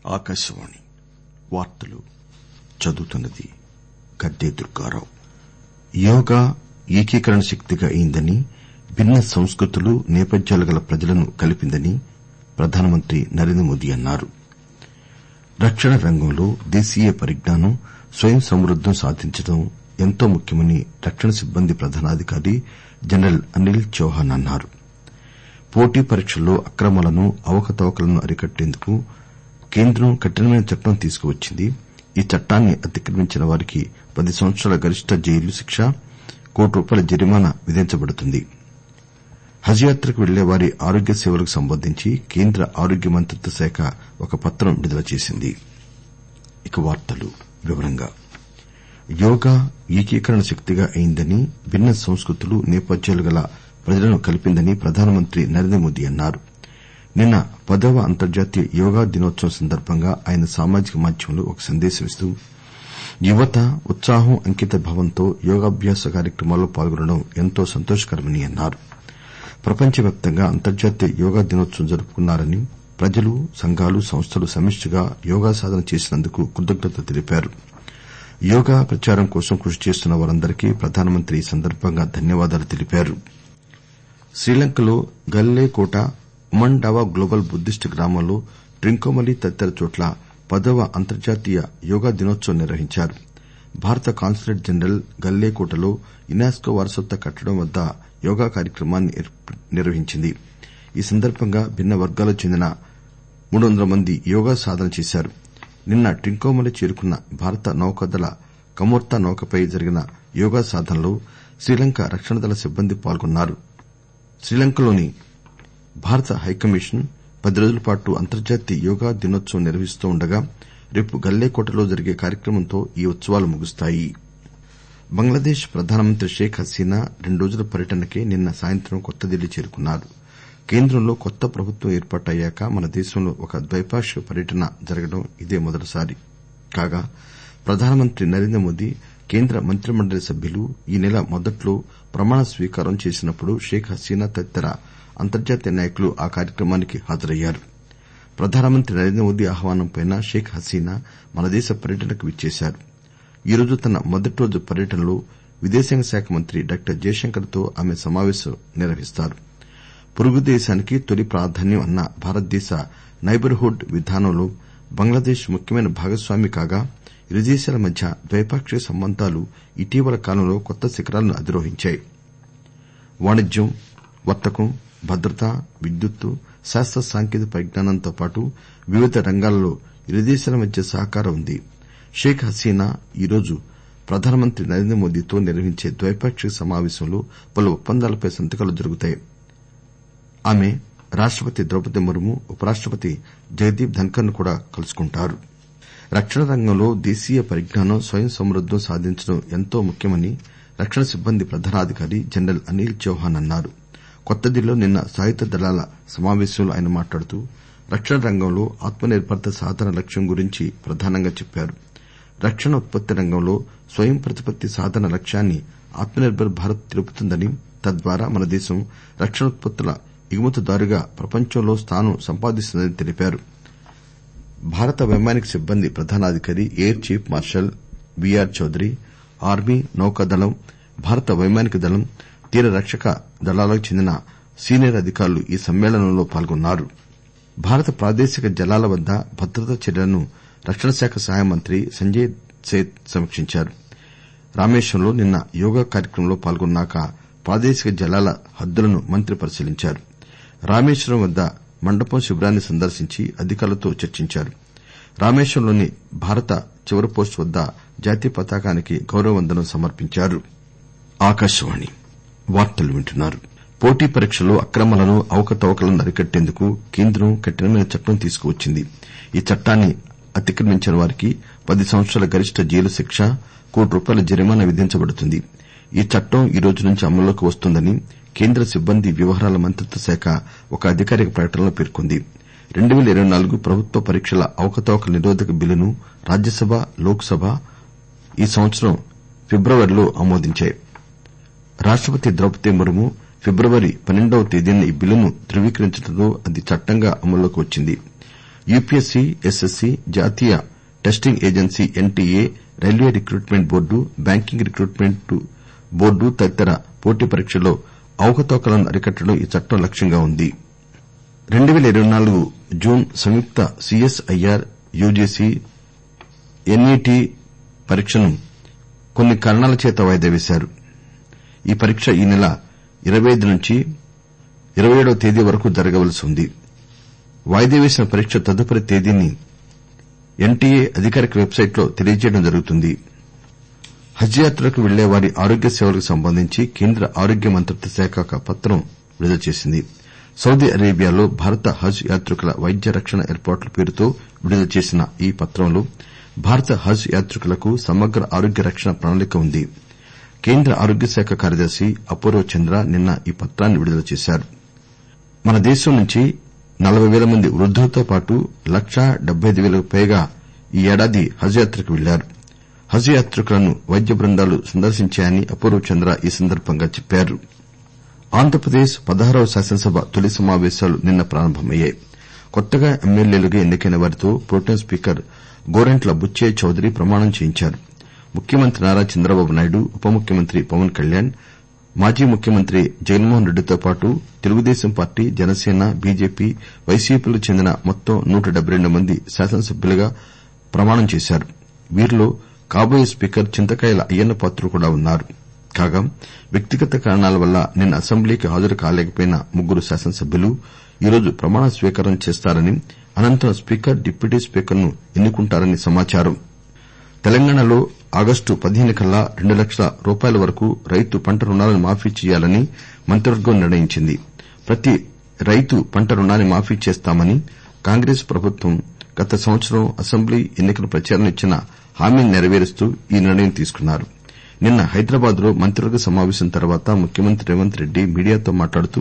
ఆకాశవాణి వార్తలు చదువుతున్నది గద్దె దుర్గారావు యోగా ఏకీకరణ శక్తిగా అయిందని భిన్న సంస్కృతులు నేపథ్యాలు గల ప్రజలను కలిపిందని ప్రధానమంత్రి నరేంద్రమోదీ అన్నారు రక్షణ రంగంలో దేశీయ పరిజ్ఞానం స్వయం సమృద్దం సాధించడం ఎంతో ముఖ్యమని రక్షణ సిబ్బంది ప్రధానాధికారి జనరల్ అనిల్ చౌహాన్ అన్నారు పోటీ పరీక్షల్లో అక్రమాలను అవకతవకలను అరికట్టేందుకు కేంద్రం కఠినమైన చట్టం తీసుకువచ్చింది ఈ చట్టాన్ని అతిక్రమించిన వారికి పది సంవత్సరాల గరిష్ట జైలు శిక్ష కోటి రూపాయల జరిమానా విధించబడుతుంది హజ్ యాత్రకు వెళ్లే వారి ఆరోగ్య సేవలకు సంబంధించి కేంద్ర ఆరోగ్య మంత్రిత్వ శాఖ ఒక పత్రం విడుదల చేసింది యోగా ఏకీకరణ శక్తిగా అయిందని భిన్న సంస్కృతులు నేపథ్యాలు గల ప్రజలను కలిపిందని ప్రధానమంత్రి నరేంద్రమోదీ అన్నారు నిన్న పదవ అంతర్జాతీయ యోగా దినోత్సవం సందర్బంగా ఆయన సామాజిక మాధ్యమంలో ఒక సందేశం ఇస్తూ యువత ఉత్సాహం అంకితభావంతో యోగాభ్యాస కార్యక్రమాల్లో పాల్గొనడం ఎంతో సంతోషకరమని అన్నారు ప్రపంచవ్యాప్తంగా అంతర్జాతీయ యోగా దినోత్సవం జరుపుకున్నారని ప్రజలు సంఘాలు సంస్థలు సమిష్టిగా యోగా సాధన చేసినందుకు కృతజ్ఞతలు తెలిపారు యోగా ప్రచారం కోసం కృషి చేస్తున్న వారందరికీ ప్రధానమంత్రి ఈ సందర్బంగా ధన్యవాదాలు తెలిపారు శ్రీలంకలో గల్లే కోట ఉమన్ డావా గ్లోబల్ బుద్దిస్ట్ గ్రామంలో ట్రింకోమలి తదితర చోట్ల పదవ అంతర్జాతీయ యోగా దినోత్సవం నిర్వహించారు భారత కాన్సులేట్ జనరల్ గల్లే కోటలో యునెస్కో వారసత్వ కట్టడం వద్ద యోగా కార్యక్రమాన్ని నిర్వహించింది ఈ సందర్బంగా భిన్న వర్గాలకు చెందిన మూడు వందల మంది యోగా సాధన చేశారు నిన్న ట్రింకోమలి చేరుకున్న భారత నౌకాదళ కమోర్తా నౌకపై జరిగిన యోగా సాధనలో శ్రీలంక రక్షణ దళ సిబ్బంది పాల్గొన్నారు శ్రీలంకలోని భారత హైకమిషన్ పది రోజుల పాటు అంతర్జాతీయ యోగా దినోత్సవం నిర్వహిస్తుండగా రేపు గల్లేకోటలో జరిగే కార్యక్రమంతో ఈ ఉత్సవాలు ముగుస్తాయి బంగ్లాదేశ్ ప్రధానమంత్రి షేక్ హసీనా రెండు రోజుల పర్యటనకై నిన్న సాయంత్రం కొత్తదిల్లీ చేరుకున్నారు కేంద్రంలో కొత్త ప్రభుత్వం ఏర్పాటయ్యాక మన దేశంలో ఒక ద్వైపాక్షిక పర్యటన జరగడం ఇదే మొదటిసారి కాగా ప్రధానమంత్రి నరేంద్రమోదీ కేంద్ర మంత్రిమండలి సభ్యులు ఈ నెల మొదట్లో ప్రమాణ స్వీకారం చేసినప్పుడు షేక్ హసీనా తదితర అంతర్జాతీయ నాయకులు ఆ కార్యక్రమానికి హాజరయ్యారు ప్రధానమంత్రి నరేంద్రమోదీ ఆహ్వానంపై షేక్ హసీనా మన దేశ పర్యటనకు విచ్చేశారు ఈరోజు తన మొదటి రోజు పర్యటనలో విదేశాంగ శాఖ మంత్రి డాక్టర్ జయశంకర్ తో ఆమె సమావేశం నిర్వహిస్తారు పొరుగు దేశానికి తొలి ప్రాధాన్యం అన్న భారతదేశ నైబర్ హుడ్ విధానంలో బంగ్లాదేశ్ ముఖ్యమైన భాగస్వామి కాగా ఇరు దేశాల మధ్య ద్వైపాక్షిక సంబంధాలు ఇటీవల కాలంలో కొత్త శిఖరాలను అధిరోహించాయి వాణిజ్యం వర్తకం భద్రత విద్యుత్తు శాస్త సాంకేతిక పరిజ్ఞానంతో పాటు వివిధ రంగాలలో ఇరు దేశాల మధ్య సహకారం ఉంది షేక్ హసీనా ఈరోజు ప్రధానమంత్రి నరేంద్రమోదీతో నిర్వహించే ద్వైపాక్షిక సమావేశంలో పలు ఒప్పందాలపై సంతకాలు జరుగుతాయి ఆమె రాష్టపతి ద్రౌపది ముర్ము ఉపరాష్టపతి జగదీప్ ధన్కర్ ను కూడా కలుసుకుంటారు రక్షణ రంగంలో దేశీయ పరిజ్ఞానం స్వయం సమృద్దం సాధించడం ఎంతో ముఖ్యమని రక్షణ సిబ్బంది ప్రధానాధికారి జనరల్ అనిల్ చౌహాన్ అన్నారు కొత్తదిల్లీలో నిన్న సాయుధ దళాల సమావేశంలో ఆయన మాట్లాడుతూ రక్షణ రంగంలో ఆత్మ నిర్బర్త సాధన లక్ష్యం గురించి ప్రధానంగా చెప్పారు రక్షణ ఉత్పత్తి రంగంలో స్వయం ప్రతిపత్తి సాధన లక్ష్యాన్ని ఆత్మ నిర్బర్ భారత్ తెలుపుతుందని తద్వారా మన దేశం రక్షణ ఉత్పత్తుల ఎగుమతిదారుగా ప్రపంచంలో స్థానం సంపాదిస్తుందని తెలిపారు భారత వైమానిక సిబ్బంది ప్రధానాధికారి air chief marshal BR Chaudhari army నౌకాదళం భారత వైమానిక దళం తీర రక్షక దళాలకు చెందిన సీనియర్ అధికారులు ఈ సమ్మేళనంలో పాల్గొన్నారు భారత ప్రాదేశిక జలాల వద్ద భద్రతా చర్యలను రక్షణ శాఖ సహాయ మంత్రి సంజయ్ సేత్ సమీక్షించారు రామేశ్వరంలో నిన్న యోగా కార్యక్రమంలో పాల్గొన్నాక ప్రాదేశిక జలాల హద్దులను మంత్రి పరిశీలించారు రామేశ్వరం వద్ద మండపం శిబిరాన్ని సందర్శించి అధికారులతో చర్చించారు రామేశ్వరంలోని భారత చివరి పోస్టు వద్ద జాతీయ పతాకానికి గౌరవ వందనం సమర్పించారు పోటీ పరీక్షల్లో అక్రమాలను అవకతవకలను అరికట్టేందుకు కేంద్రం కఠినమైన చట్టం తీసుకువచ్చింది ఈ చట్టాన్ని అతిక్రమించిన వారికి పది సంవత్సరాల గరిష్ట జైలు శిక్ష కోటి రూపాయల జరిమానా విధించబడుతుంది ఈ చట్టం ఈ రోజు నుంచి అమల్లోకి వస్తోందని కేంద్ర సిబ్బంది వ్యవహారాల మంత్రిత్వ శాఖ ఒక అధికారిక ప్రకటనలో పేర్కొంది రెండు పేల ఇరవై నాలుగు ప్రభుత్వ పరీక్షల అవకతవకల నిరోధక బిల్లును రాజ్యసభ లోక్ సభ ఈ సంవత్సరం ఫిబ్రవరిలో ఆమోదించాయి రాష్టపతి ద్రౌపది ముర్ము ఫిబ్రవరి పన్నెండవ తేదీన ఈ బిల్లును ధృవీకరించడంతో అది చట్టంగా అమల్లోకి వచ్చింది యూపీఎస్సీ ఎస్ఎస్సీ జాతీయ testing agency NTA railway recruitment board banking recruitment board తదితర పోటీ పరీక్షల్లో అవకతవకలను అరికట్టడం ఈ చట్టం లక్ష్యంగా ఉంది 2024 జూన్ సంయుక్త సీఎస్ఐఆర్ యూజీసీ ఎన్ఈటీ పరీక్షను కొన్ని కారణాల చేత వాయిదా వేశారు ఈ పరీక్ష ఈ నెల 25 నుంచి 27వ తేదీ వరకు జరగవలసి ఉంది వాయిదా వేసిన పరీక్ష తదుపరి తేదీని ఎన్టీఏ అధికారిక వెబ్సైట్ లో తెలియజేయడం జరుగుతుంది హజ్ యాత్రకు వెళ్లే వారి ఆరోగ్య సేవలకు సంబంధించి కేంద్ర ఆరోగ్య మంత్రిత్వ శాఖ ఒక పత్రం విడుదల చేసింది సౌదీ అరేబియాలో భారత హజ్ యాత్రికుల వైద్య రక్షణ ఏర్పాట్ల పేరుతో విడుదల చేసిన ఈ పత్రంలో భారత హజ్ యాత్రికులకు సమగ్ర ఆరోగ్య రక్షణ ప్రణాళిక ఉంది కేంద్ర ఆరోగ్య శాఖ కార్యదర్శి అపూర్వ చంద్ర నిన్న ఈ పత్రాన్ని విడుదల చేశారు మన దేశం నుంచి నలబై పేల మంది వృద్దులతో పాటు లక్షా డెబ్బై అయిదు పేలకు పైగా ఈ ఏడాది హజ్ యాత్రకు వెళ్లారు హజ్ యాత్రికులను వైద్య బృందాలు సందర్శించాయని అపూర్వ చంద్ర ఈ సందర్బంగా చెప్పారు ఆంధ్రప్రదేశ్ పదహారవ శాసనసభ తొలి సమావేశాలు నిన్న ప్రారంభమయ్యాయి కొత్తగా ఎమ్మెల్యేలుగా ఎన్నికైన వారితో ప్రొటెం స్పీకర్ గోరంట్ల బుచ్చయ్య చౌదరి ప్రమాణం చేయించారు ముఖ్యమంత్రి నారా చంద్రబాబు నాయుడు ఉప ముఖ్యమంత్రి పవన్ కళ్యాణ్ మాజీ ముఖ్యమంత్రి జగన్మోహన్ రెడ్డితో పాటు తెలుగుదేశం పార్టీ జనసేన బీజేపీ వైసీపీలకు చెందిన మొత్తం నూట డెబ్బై రెండు మంది శాసనసభ్యులుగా ప్రమాణం చేశారు వీరిలో కాబోయే స్పీకర్ చింతకాయల అయ్యన్న పాత్రుడు కూడా ఉన్నారు కాగా వ్యక్తిగత కారణాల వల్ల నిన్న అసెంబ్లీకి హాజరు కాలేకపోయిన ముగ్గురు శాసనసభ్యులు ఈరోజు ప్రమాణ స్వీకారం చేస్తారని అనంతరం స్పీకర్ డిప్యూటీ స్పీకర్ను ఎన్నుకుంటారని సమాచారం తెలంగాణలో ఆగస్టు పదిహేను కల్లా రెండు లక్షల రూపాయల వరకు రైతు పంట రుణాలను మాఫీ చేయాలని మంత్రివర్గం నిర్ణయించింది ప్రతి రైతు పంట రుణాన్ని మాఫీ చేస్తామని కాంగ్రెస్ ప్రభుత్వం గత సంవత్సరం అసెంబ్లీ ఎన్నికల ప్రచారంలో ఇచ్చిన హామీని నెరవేరుస్తూ ఈ నిర్ణయం తీసుకున్నారు నిన్న హైదరాబాద్ లో మంత్రివర్గ సమావేశం తర్వాత ముఖ్యమంత్రి రేవంత్ రెడ్డి మీడియాతో మాట్లాడుతూ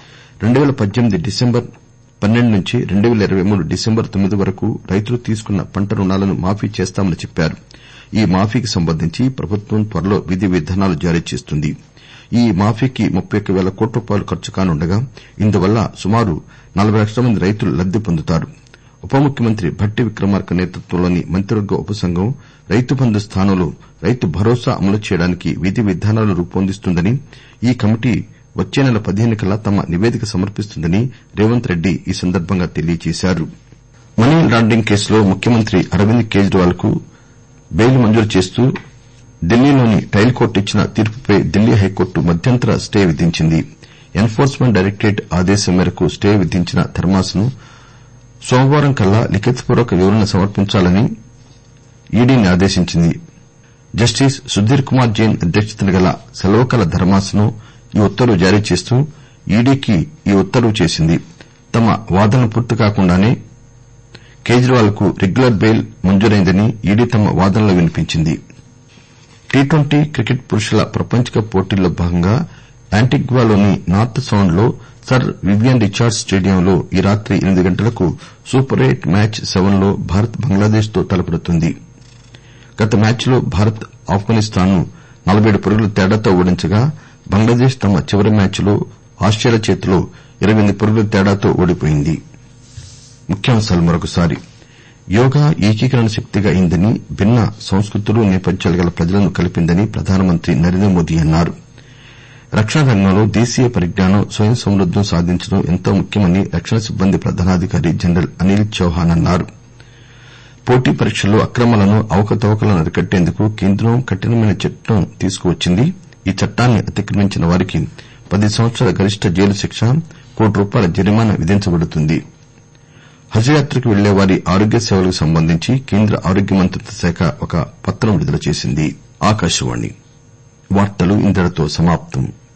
2018 డిసెంబర్ పన్నెండు నుంచి 2023 డిసెంబర్ తొమ్మిది వరకు రైతులు తీసుకున్న పంట రుణాలను మాఫీ చేస్తామని చెప్పారు ఈ మాఫీకి సంబంధించి ప్రభుత్వం త్వరలో విధి విధానాలు జారీ చేస్తుంది ఈ మాఫీకి ముప్పై ఒక్క పేల కోట్ల రూపాయలు ఖర్చు కానుండగా ఇందువల్ల సుమారు నలబై లక్షల మంది రైతులు లబ్ది పొందుతారు ఉప ముఖ్యమంత్రి భట్టి విక్రమార్క నేతృత్వంలోని మంత్రివర్గ ఉపసంఘం రైతు బంధు స్థానంలో రైతు భరోసా అమలు చేయడానికి విధి విధానాలు రూపొందిస్తుందని ఈ కమిటీ వచ్చే నెల పదిహేను కల్లా తమ నివేదిక సమర్పిస్తుందని రేవంత్ రెడ్డి ఈ సందర్బంగా తెలియజేశారు మనీ లాండరింగ్ కేసులో ముఖ్యమంత్రి అరవింద్ కేజ్రీవాల్ కు బెయిల్ మంజూరు చేస్తూ ఢిల్లీలోని ట్రయల్ కోర్టు ఇచ్చిన తీర్పుపై ఢిల్లీ హైకోర్టు మధ్యంతర స్టే విధించింది ఎన్ ఫోర్స్మెంట్ డైరెక్టరేట్ ఆదేశం మేరకు స్టే విధించిన ధర్మాసనం సోమవారం కల్లా లిఖితపూర్వక వివరణ సమర్పించాలని ఈడీని ఆదేశించింది జస్టిస్ సుధీర్ కుమార్ జైన్ అధ్యక్షతన గల సర్వకాల ధర్మాసనం ఈ ఉత్తర్వు జారీ చేస్తూ ఈడీకి ఈ ఉత్తర్వు చేసింది తమ వాదనలు పూర్తి కాకుండానే కేజ్రీవాల్ కు రెగ్యులర్ బెయిల్ మంజూరైందని ఈడీ తమ వాదనలో వినిపించింది టీ ట్వంటీ క్రికెట్ పురుషుల ప్రపంచ కప్ పోటీల్లో భాగంగా యాంటిగ్వాలోని నార్త్ సౌండ్ లో సర్ వివియన్ రిచార్డ్స్ స్టేడియంలో ఈ రాత్రి ఎనిమిది గంటలకు సూపర్ ఎయిట్ మ్యాచ్ సెవెన్ లో భారత్ బంగ్లాదేశ్ తో తలపడుతుంది గత మ్యాచ్ లో భారత్ ఆఫ్ఘనిస్తాన్ ను నలబై ఏడు పరుగుల తేడాతో ఓడించగా బంగ్లాదేశ్ తమ చివరి మ్యాచ్ లో ఆస్టేలియా చేతిలో ఇరవై ఎనిమిది పరుగుల తేడాతో ఓడిపోయింది యోగా ఏకీకరణ శక్తిగా అయిందని భిన్న సంస్కృతులు నేపథ్యాలు గల ప్రజలను కలిపిందని ప్రధానమంత్రి నరేంద్ర మోదీ అన్నారు రక్షణ రంగంలో దేశీయ పరిజ్ఞానం స్వయం సమృద్దం సాధించడం ఎంతో ముఖ్యమని రక్షణ సిబ్బంది ప్రధానాధికారి జనరల్ అనిల్ చౌహాన్ అన్నారు పోటీ పరీక్షల్లో అక్రమాలను అవకతవకలను అరికట్టేందుకు కేంద్రం కఠినమైన చట్టం తీసుకువచ్చింది ఈ చట్టాన్ని అతిక్రమించిన వారికి పది సంవత్సరాల గరిష్ట జైలు శిక్ష కోటి రూపాయల జరిమానా విధించబడుతుంది హజ్ యాత్రకు వెళ్లే వారి ఆరోగ్య సేవలకు సంబంధించి కేంద్ర ఆరోగ్య మంత్రిత్వ శాఖ ఒక పత్రం విడుదల చేసింది